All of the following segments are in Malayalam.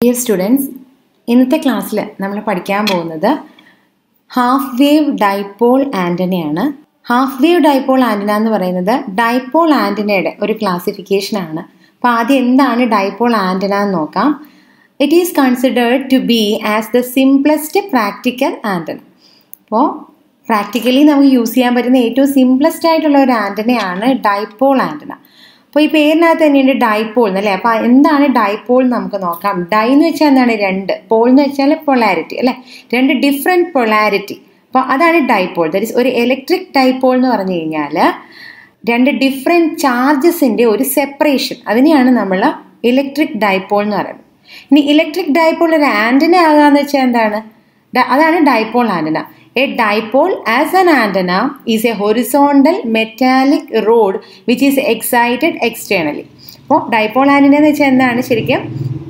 ഡിയർ സ്റ്റുഡൻസ് ഇന്നത്തെ ക്ലാസ്സിൽ നമ്മൾ പഠിക്കാൻ പോകുന്നത് ഹാഫ് വേവ് ഡൈപോൾ ആൻറ്റനയാണ് ഹാഫ് വേവ് ഡൈപോൾ ആൻറ്റന എന്ന് പറയുന്നത് ഡൈപോൾ ആൻറ്റനയുടെ ഒരു ക്ലാസിഫിക്കേഷനാണ് അപ്പോൾ ആദ്യം എന്താണ് ഡൈപോൾ ആൻറ്റന എന്ന് നോക്കാം it is considered to be as the simplest practical antenna അപ്പോൾ പ്രാക്ടിക്കലി നമുക്ക് യൂസ് ചെയ്യാൻ പറ്റുന്ന ഏറ്റവും സിംപ്ലസ്റ്റ് ആയിട്ടുള്ള ഒരു ആൻറ്റനയാണ് ഡൈപോൾ ആൻറ്റന അപ്പോൾ ഈ പേരിനകത്ത് തന്നെയുണ്ട് ഡൈപോൾ എന്നല്ലേ അപ്പോൾ എന്താണ് ഡൈപോൾ എന്ന് നമുക്ക് നോക്കാം ഡൈ എന്ന് വെച്ചാൽ എന്താണ് രണ്ട് പോൾ എന്ന് വെച്ചാൽ പൊളാരിറ്റി അല്ലേ രണ്ട് ഡിഫറെൻറ്റ് പൊളാരിറ്റി അപ്പോൾ അതാണ് ഡൈപോൾ ദറ്റ് ഇസ് ഒരു ഇലക്ട്രിക് ഡൈപോൾ എന്ന് പറഞ്ഞു കഴിഞ്ഞാൽ രണ്ട് ഡിഫറെൻറ്റ് ചാർജസിൻ്റെ ഒരു സെപ്പറേഷൻ അതിനെയാണ് നമ്മൾ ഇലക്ട്രിക് ഡൈപോൾ എന്ന് പറയുന്നത് ഇനി ഇലക്ട്രിക് ഡൈപോൾ ഒരു ആൻറ്റന ആകാന്ന് വെച്ചാൽ എന്താണ് അതാണ് dipole antenna a dipole as an antenna is a horizontal metallic rod which is excited externally അപ്പോൾ ഡൈപോൾ ആൻറ്റന എന്ന് വെച്ചാൽ എന്താണ് ശരിക്കും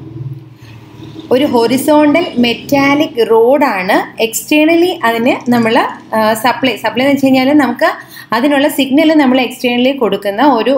ഒരു ഹൊറിസോണ്ടൽ മെറ്റാലിക് റോഡാണ് എക്സ്റ്റേണലി അതിന് നമ്മൾ സപ്ലൈ സപ്ലൈ എന്ന് വെച്ച് കഴിഞ്ഞാൽ നമുക്ക് അതിനുള്ള സിഗ്നൽ നമ്മൾ എക്സ്റ്റേണലി കൊടുക്കുന്ന ഒരു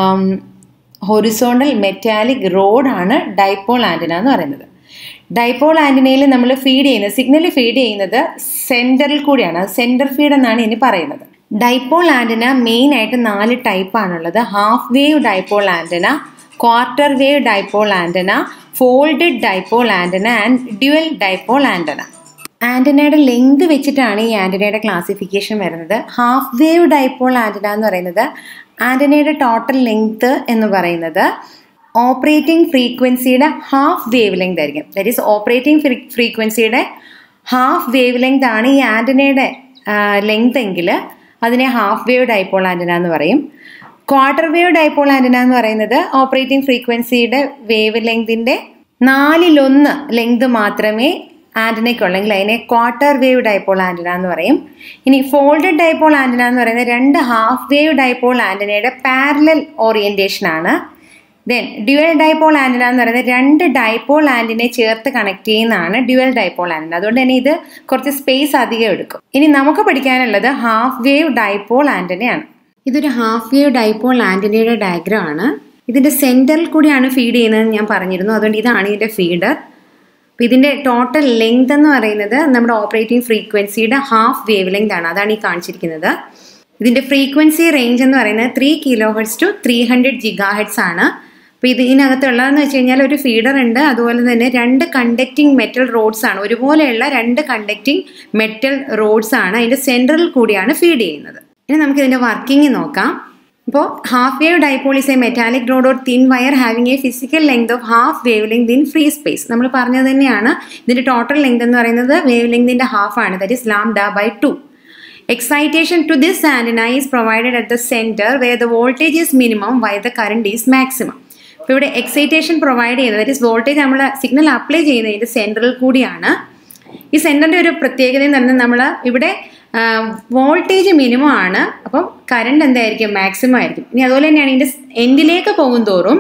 ഹൊറിസോണ്ടൽ മെറ്റാലിക് റോഡാണ് ഡൈപോൾ ആൻറ്റന എന്ന് പറയുന്നത് ഡൈപോൾ ആൻറ്റിനയിൽ നമ്മൾ ഫീഡ് ചെയ്യുന്നത് സിഗ്നൽ ഫീഡ് ചെയ്യുന്നത് സെൻറ്ററിൽ കൂടിയാണ് സെൻറ്റർ ഫീഡ് എന്നാണ് ഇനി പറയുന്നത് ഡൈപോൾ ആൻറ്റിന മെയിൻ ആയിട്ട് നാല് ടൈപ്പാണുള്ളത് half wave dipole antenna quarter wave dipole antenna folded dipole antenna and dual dipole antenna ആൻറ്റിനയുടെ ലെങ്ത് വെച്ചിട്ടാണ് ഈ ആൻറ്റിനയുടെ ക്ലാസിഫിക്കേഷൻ വരുന്നത് ഹാഫ് വേവ് ഡൈപോൾ ആൻറ്റിന എന്ന് പറയുന്നത് ആൻറ്റിനയുടെ ടോട്ടൽ ലെങ്ത് എന്ന് പറയുന്നത് ഓപ്പറേറ്റിംഗ് ഫ്രീക്വൻസിയുടെ ഹാഫ് വേവ് ലെങ്ത് ആയിരിക്കും ദറ്റ് ഈസ് ഓപ്പറേറ്റിംഗ് ഫ്രീക്വൻസിയുടെ ഹാഫ് വേവ് ലെങ്ത് ആണ് ഈ ആൻറ്റനയുടെ ലെങ്ത് എങ്കിൽ അതിനെ ഹാഫ് വേവ് ഡൈപോൾ ആൻറ്റന എന്ന് പറയും ക്വാർട്ടർ വേവ് ഡൈപോൾ ആൻറ്റന എന്ന് പറയുന്നത് ഓപ്പറേറ്റിംഗ് ഫ്രീക്വൻസിയുടെ വേവ് ലെങ്തിൻ്റെ നാലിലൊന്ന് ലെങ്ത് മാത്രമേ ആൻറ്റനയ്ക്കുള്ളെങ്കിൽ അതിനെ ക്വാർട്ടർ വേവ് ഡൈപോൾ ആൻറ്റന എന്ന് പറയും ഇനി ഫോൾഡഡ് ഡൈപോൾ ആൻറ്റന എന്ന് പറയുന്നത് രണ്ട് ഹാഫ് വേവ് ഡൈപോൾ ആൻറ്റനയുടെ പാരലൽ ഓറിയൻറ്റേഷൻ ആണ് ദെൻ ഡ്യുവൽ ഡൈപോൾ ആൻറ്റിന എന്ന് പറയുന്നത് രണ്ട് ഡൈപോൾ ആൻറ്റിനെ ചേർത്ത് കണക്ട് ചെയ്യുന്നതാണ് ഡ്യുവൽ ഡൈപോൾ ആൻറ്റിന അതുകൊണ്ട് തന്നെ ഇത് കുറച്ച് സ്പേസ് അധികം എടുക്കും ഇനി നമുക്ക് പഠിക്കാനുള്ളത് ഹാഫ് വേവ് ഡൈപോൾ ആൻറ്റിനയാണ് ഇതൊരു ഹാഫ് വേവ് ഡൈപോൾ ആൻറ്റിനയുടെ ഡയഗ്രാം ആണ് ഇതിൻ്റെ സെൻറ്ററിൽ കൂടിയാണ് ഫീഡ് ചെയ്യുന്നതെന്ന് ഞാൻ പറഞ്ഞിരുന്നു അതുകൊണ്ട് ഇതാണ് ഇതിൻ്റെ ഫീഡർ അപ്പോൾ ഇതിൻ്റെ ടോട്ടൽ ലെങ്ത് എന്ന് പറയുന്നത് നമ്മുടെ ഓപ്പറേറ്റിംഗ് ഫ്രീക്വൻസിയുടെ ഹാഫ് വേവ് ലെങ്ത് ആണ് അതാണ് ഈ കാണിച്ചിരിക്കുന്നത് ഇതിൻ്റെ ഫ്രീക്വൻസി റേഞ്ച് എന്ന് പറയുന്നത് three kilohertz to three hundred gigahertz ആണ് അപ്പോൾ ഇത് ഇതിനകത്തുള്ളതെന്ന് വെച്ച് കഴിഞ്ഞാൽ ഒരു ഫീഡർ ഉണ്ട് അതുപോലെ തന്നെ രണ്ട് കണ്ടക്റ്റിംഗ് മെറ്റൽ റോഡ്സ് ആണ് ഒരുപോലെയുള്ള രണ്ട് കണ്ടക്റ്റിംഗ് മെറ്റൽ റോഡ്സ് ആണ് അതിൻ്റെ സെൻട്രൽ കൂടിയാണ് ഫീഡ് ചെയ്യുന്നത് ഇനി നമുക്ക് ഇതിൻ്റെ വർക്കിംഗ് നോക്കാം അപ്പോൾ half wave dipole is a metallic rod or thin wire having a physical length of half wave length in free space നമ്മൾ പറഞ്ഞത് തന്നെയാണ് ഇതിൻ്റെ ടോട്ടൽ ലെങ്ത് എന്ന് പറയുന്നത് വേവ് ലെങ്തിൻ്റെ ഹാഫ് ആണ് that is lambda by two Excitation to this antenna is provided at the center where the voltage is minimum while the current is maximum. ഇപ്പോൾ ഇവിടെ എക്സൈറ്റേഷൻ പ്രൊവൈഡ് ചെയ്യുന്നത് ദറ്റ് ഇസ് വോൾട്ടേജ് നമ്മൾ സിഗ്നൽ അപ്ലൈ ചെയ്യുന്നതിൻ്റെ സെൻറ്ററിൽ കൂടിയാണ് ഈ സെൻറ്ററിൻ്റെ ഒരു പ്രത്യേകത എന്ന് പറയുന്നത് നമ്മൾ ഇവിടെ വോൾട്ടേജ് മിനിമം ആണ് അപ്പം കറണ്ട് എന്തായിരിക്കും മാക്സിമം ആയിരിക്കും ഇനി അതുപോലെ തന്നെയാണ് ഇതിൻ്റെ എൻഡിലേക്ക് പോകും തോറും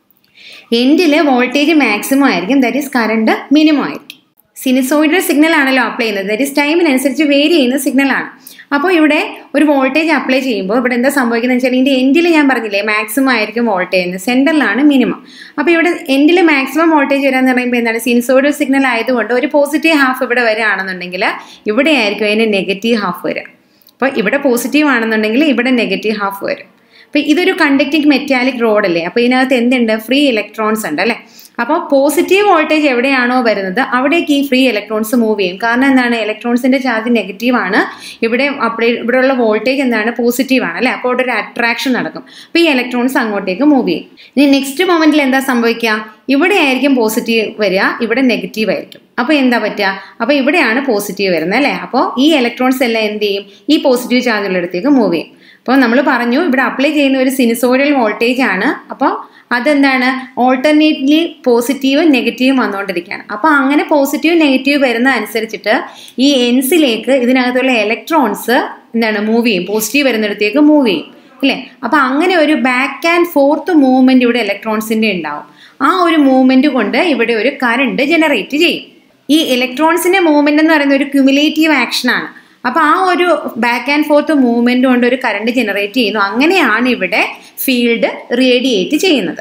എൻഡിൽ വോൾട്ടേജ് മാക്സിമം ആയിരിക്കും ദറ്റ് ഈസ് കറണ്ട് മിനിമം ആയിരിക്കും സിനിസോയിഡൽ സിഗ്നൽ ആണല്ലോ അപ്ലൈ ചെയ്യുന്നത് ദറ്റ് ഇസ് ടൈമിനനുസരിച്ച് വേരി ചെയ്യുന്ന സിഗ്നലാണ് അപ്പോൾ ഇവിടെ ഒരു വോൾട്ടേജ് അപ്ലൈ ചെയ്യുമ്പോൾ ഇവിടെ എന്താ സംഭവിക്കുന്നത് വെച്ചാൽ ഇതിൻ്റെ എൻഡിൽ ഞാൻ പറഞ്ഞില്ലേ മാക്സിമം ആയിരിക്കും വോൾട്ടേജ് സെൻറ്ററിലാണ് മിനിമം അപ്പോൾ ഇവിടെ എൻഡിൽ മാക്സിമം വോൾട്ടേജ് വരാന്ന് പറയുമ്പോൾ എന്താണ് സിനിസോയിഡൽ സിഗ്നൽ ആയതുകൊണ്ട് ഒരു പോസിറ്റീവ് ഹാഫ് ഇവിടെ വരികയാണെന്നുണ്ടെങ്കിൽ ഇവിടെ ആയിരിക്കും അതിന് നെഗറ്റീവ് ഹാഫ് വരിക അപ്പോൾ ഇവിടെ പോസിറ്റീവ് ആണെന്നുണ്ടെങ്കിൽ ഇവിടെ നെഗറ്റീവ് ഹാഫ് വരും അപ്പോൾ ഇതൊരു കണ്ടക്റ്റിംഗ് മെറ്റാലിക് റോഡ് അല്ലേ അപ്പോൾ ഇതിനകത്ത് എന്തുണ്ട് ഫ്രീ ഇലക്ട്രോൺസ് ഉണ്ട് അല്ലേ അപ്പോൾ പോസിറ്റീവ് വോൾട്ടേജ് എവിടെയാണോ വരുന്നത് അവിടേക്ക് ഈ ഫ്രീ ഇലക്ട്രോൺസ് മൂവ് ചെയ്യും കാരണം എന്താണ് ഇലക്ട്രോൺസിന്റെ ചാർജ് നെഗറ്റീവ് ആണ് ഇവിടെ അപ്ലൈ ഇവിടെയുള്ള വോൾട്ടേജ് എന്താണ് പോസിറ്റീവ് ആണ് അല്ലേ അപ്പോൾ അവിടെ ഒരു അട്രാക്ഷൻ നടക്കും അപ്പോൾ ഈ ഇലക്ട്രോൺസ് അങ്ങോട്ടേക്ക് മൂവ് ചെയ്യും ഇനി നെക്സ്റ്റ് മൊമെന്റിൽ എന്താ സംഭവിക്കുക ഇവിടെ ആയിരിക്കും പോസിറ്റീവ് വരിക ഇവിടെ നെഗറ്റീവ് ആയിരിക്കും അപ്പോൾ എന്താ പറ്റുക അപ്പോൾ ഇവിടെയാണ് പോസിറ്റീവ് വരുന്നത് അല്ലേ അപ്പോൾ ഈ ഇലക്ട്രോൺസ് എല്ലാം എന്ത് ചെയ്യും ഈ പോസിറ്റീവ് ചാർജുള്ളിടത്തേക്ക് മൂവ് ചെയ്യും അപ്പോൾ നമ്മൾ പറഞ്ഞു ഇവിടെ അപ്ലൈ ചെയ്യുന്ന ഒരു സിനിസോയിഡൽ വോൾട്ടേജ് ആണ് അപ്പോൾ അതെന്താണ് ഓൾട്ടർനേറ്റ്ലി പോസിറ്റീവും നെഗറ്റീവും വന്നുകൊണ്ടിരിക്കുകയാണ് അപ്പോൾ അങ്ങനെ പോസിറ്റീവ് നെഗറ്റീവ് വരുന്ന അനുസരിച്ചിട്ട് ഈ എൻസിലേക്ക് ഇതിനകത്തുള്ള ഇലക്ട്രോൺസ് എന്താണ് മൂവ് ചെയ്യും പോസിറ്റീവ് വരുന്നിടത്തേക്ക് മൂവ് ചെയ്യും അല്ലേ അപ്പോൾ അങ്ങനെ ഒരു ബാക്ക് ആൻഡ് ഫോർത്ത് മൂവ്മെന്റ് ഇവിടെ ഇലക്ട്രോൺസിന്റെ ഉണ്ടാവും ആ ഒരു മൂവ്മെന്റ് കൊണ്ട് ഇവിടെ ഒരു കറണ്ട് ജനറേറ്റ് ചെയ്യും ഈ ഇലക്ട്രോൺസിന്റെ മൂവ്മെന്റ് എന്ന് പറയുന്ന ഒരു ക്യുമുലേറ്റീവ് ആക്ഷൻ ആണ് അപ്പോൾ ആ ഒരു ബാക്ക് ആൻഡ് ഫോർത്ത് മൂവ്മെന്റ് കൊണ്ട് ഒരു കറണ്ട് ജനറേറ്റ് ചെയ്യുന്നു അങ്ങനെയാണ് ഇവിടെ ഫീൽഡ് റേഡിയേറ്റ് ചെയ്യുന്നത്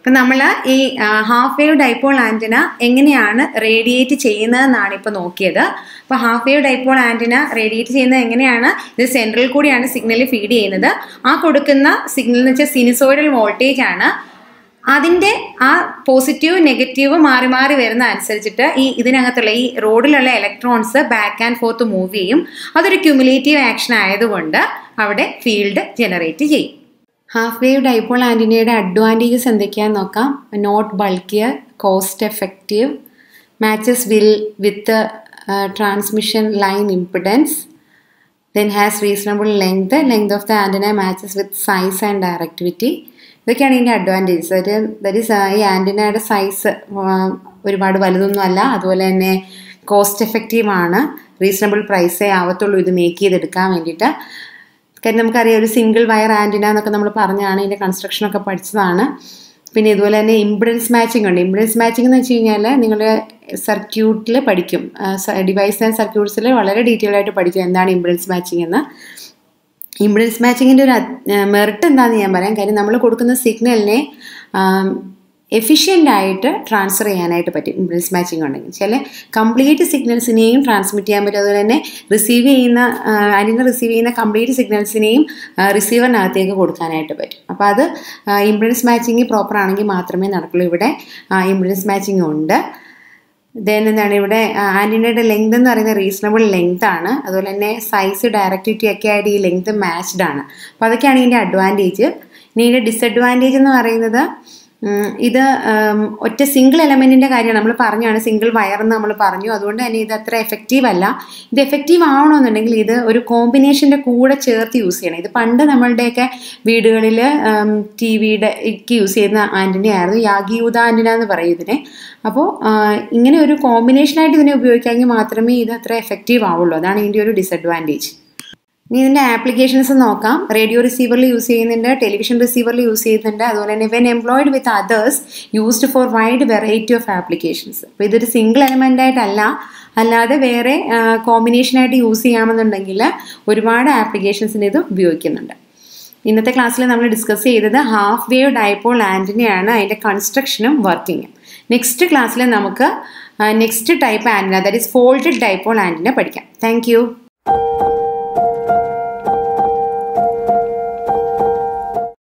ഇപ്പം നമ്മൾ ഈ ഹാഫ് വേവ് ഡൈപോൾ ആൻറ്റിന എങ്ങനെയാണ് റേഡിയേറ്റ് ചെയ്യുന്നതെന്നാണ് ഇപ്പോൾ നോക്കിയത് അപ്പോൾ half wave dipole antenna radiate ചെയ്യുന്നത് എങ്ങനെയാണ് ഇത് സെൻട്രൽ കൂടിയാണ് സിഗ്നൽ ഫീഡ് ചെയ്യുന്നത് ആ കൊടുക്കുന്ന സിഗ്നൽ എന്ന് വെച്ചാൽ സിനിസോയിഡൽ വോൾട്ടേജ് ആണ് അതിൻ്റെ ആ പോസിറ്റീവ് നെഗറ്റീവ് മാറി മാറി വരുന്ന അനുസരിച്ചിട്ട് ഈ ഇതിനകത്തുള്ള ഈ റോഡിലുള്ള electrons back and forth move ചെയ്യും അതൊരു ക്യുമുലേറ്റീവ് ആക്ഷൻ ആയതുകൊണ്ട് അവിടെ ഫീൽഡ് ജനറേറ്റ് ചെയ്യും ഹാഫ് വേവ് ഡൈപോൾ ആൻറ്റിനയുടെ അഡ്വാൻറ്റേജസ് എന്തൊക്കെയാണെന്ന് നോക്കാം not bulkier cost effective matches will with transmission line impedance then has reasonable length length of the antenna matches with size and directivity ഇതൊക്കെയാണ് ഇതിൻ്റെ അഡ്വാൻറ്റേജസ് ഒരു ദറ്റ് ഈസ് ഈ ആൻറ്റിനയുടെ സൈസ് ഒരുപാട് വലുതൊന്നുമല്ല അതുപോലെ തന്നെ കോസ്റ്റ് എഫക്റ്റീവ് ആണ് റീസണബിൾ പ്രൈസേ ആവത്തുള്ളൂ ഇത് മേക്ക് ചെയ്തെടുക്കാൻ വേണ്ടിയിട്ട് കാര്യം നമുക്കറിയാം ഒരു സിംഗിൾ വയർ ആൻറ്റിന എന്നൊക്കെ നമ്മൾ പറഞ്ഞാണ് ഇതിൻ്റെ കൺസ്ട്രക്ഷനൊക്കെ പഠിച്ചതാണ് പിന്നെ ഇതുപോലെ തന്നെ ഇമ്പിഡൻസ് മാച്ചിങ് ഉണ്ട് ഇമ്പിഡൻസ് മാച്ചിങ് എന്ന് വെച്ച് കഴിഞ്ഞാൽ നിങ്ങൾ സർക്യൂട്ടിൽ പഠിക്കും ഡിവൈസ് ആൻഡ് സർക്യൂട്ട്സിൽ വളരെ ഡീറ്റെയിൽ ആയിട്ട് പഠിക്കും എന്താണ് ഇമ്പിഡൻസ് മാച്ചിങ് എന്ന് ഇമ്പിഡൻസ് മാച്ചിങ്ങിൻ്റെ ഒരു മെറിറ്റ് എന്താണെന്ന് ഞാൻ പറയാം കാര്യം നമ്മൾ കൊടുക്കുന്ന സിഗ്നലിനെ എഫിഷ്യൻ്റ് ആയിട്ട് ട്രാൻസ്ഫർ ചെയ്യാനായിട്ട് പറ്റും ഇമ്പിഡൻസ് മാച്ചിങ് ഉണ്ടെങ്കിൽ ചില കംപ്ലീറ്റ് സിഗ്നൽസിനെയും ട്രാൻസ്മിറ്റ് ചെയ്യാൻ പറ്റും അതുപോലെ തന്നെ റിസീവ് ചെയ്യുന്ന അതിൽ റിസീവ് ചെയ്യുന്ന കംപ്ലീറ്റ് സിഗ്നൽസിനെയും റിസീവറിനകത്തേക്ക് കൊടുക്കാനായിട്ട് പറ്റും അപ്പോൾ അത് ഇമ്പിഡൻസ് മാച്ചിങ് പ്രോപ്പർ ആണെങ്കിൽ മാത്രമേ നടക്കുള്ളൂ ഇവിടെ ഇമ്പിഡൻസ് മാച്ചിങ് ഉണ്ട് ദെൻ എന്താണ് ഇവിടെ ആൻറ്റിനയുടെ ലെങ്ത് എന്ന് പറയുന്നത് റീസണബിൾ ലെങ്ത് ആണ് അതുപോലെ തന്നെ സൈസ് ഡയറക്ടിവിറ്റി ഒക്കെ ആയിട്ട് ഈ ലെങ്ത് മാച്ച്ഡ് ആണ് അപ്പോൾ അതൊക്കെയാണ് ഇതിൻ്റെ അഡ്വാൻറ്റേജ് ഇനി ഇതിൻ്റെ ഡിസഡ്വാൻറ്റേജ് എന്ന് പറയുന്നത് ഇത് ഒറ്റ സിംഗിൾ എലമെൻറ്റിൻ്റെ കാര്യമാണ് നമ്മൾ പറഞ്ഞാണ് സിംഗിൾ വയർ എന്ന് നമ്മൾ പറഞ്ഞു അതുകൊണ്ട് തന്നെ ഇത് അത്ര എഫക്റ്റീവ് അല്ല ഇത് എഫക്റ്റീവ് ആവണമെന്നുണ്ടെങ്കിൽ ഇത് ഒരു കോമ്പിനേഷൻ്റെ കൂടെ ചേർത്ത് യൂസ് ചെയ്യണം ഇത് പണ്ട് നമ്മളുടെയൊക്കെ വീടുകളിൽ ടി വിയുടെ യൂസ് ചെയ്യുന്ന ആൻറ്റിന ആയിരുന്നു യാഗിയൂത ആൻറ്റിന എന്ന് പറയും ഇതിനെ അപ്പോൾ ഇങ്ങനെ ഒരു കോമ്പിനേഷനായിട്ട് ഇതിനെ ഉപയോഗിക്കാമെങ്കിൽ മാത്രമേ ഇത് അത്ര എഫക്റ്റീവ് ആവുള്ളൂ അതാണ് ഇതിൻ്റെ ഒരു ഡിസഡ്വാൻറ്റേജ് ഇനി ഇതിൻ്റെ ആപ്ലിക്കേഷൻസ് നോക്കാം റേഡിയോ റിസീവറിൽ യൂസ് ചെയ്യുന്നുണ്ട് ടെലിവിഷൻ റിസീവറിൽ യൂസ് ചെയ്യുന്നുണ്ട് അതുപോലെ തന്നെ when employed with others used for wide variety of applications അപ്പോൾ ഇതൊരു സിംഗിൾ എലമെൻ്റ് ആയിട്ടല്ല അല്ലാതെ വേറെ കോമ്പിനേഷനായിട്ട് യൂസ് ചെയ്യാമെന്നുണ്ടെങ്കിൽ ഒരുപാട് ആപ്ലിക്കേഷൻസിന് ഇത് ഉപയോഗിക്കുന്നുണ്ട് ഇന്നത്തെ ക്ലാസ്സിൽ നമ്മൾ ഡിസ്കസ് ചെയ്തത് ഹാഫ് വേവ് ഡൈപോൾ ആൻറ്റിനെയാണ് അതിൻ്റെ കൺസ്ട്രക്ഷനും വർക്കിങ്ങും നെക്സ്റ്റ് ക്ലാസ്സിൽ നമുക്ക് next type antenna that is folded dipole antenna പഠിക്കാം താങ്ക്